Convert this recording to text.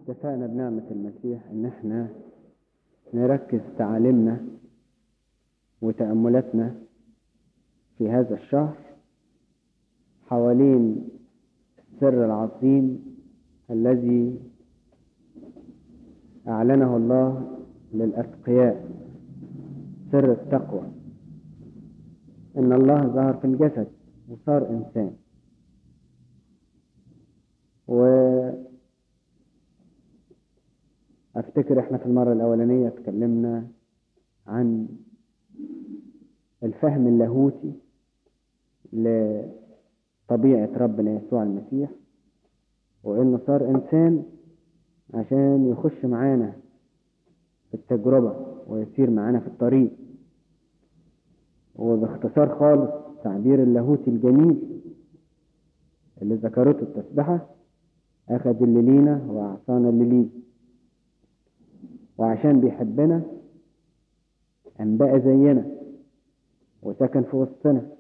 اتفقنا بنعمة المسيح ان احنا نركز تعاليمنا وتأملاتنا في هذا الشهر حوالين السر العظيم الذي أعلنه الله للأتقياء سر التقوى إن الله ظهر في الجسد وصار إنسان و أفتكر إحنا في المرة الأولانية اتكلمنا عن الفهم اللاهوتي لطبيعة ربنا يسوع المسيح وإنه صار إنسان عشان يخش معانا في التجربة ويسير معانا في الطريق وباختصار خالص تعبير اللاهوتي الجميل اللي ذكرته التسبحة أخذ اللي لينا وأعطانا اللي ليه وعشان بيحبنا أن بقى زينا وسكن في وسطنا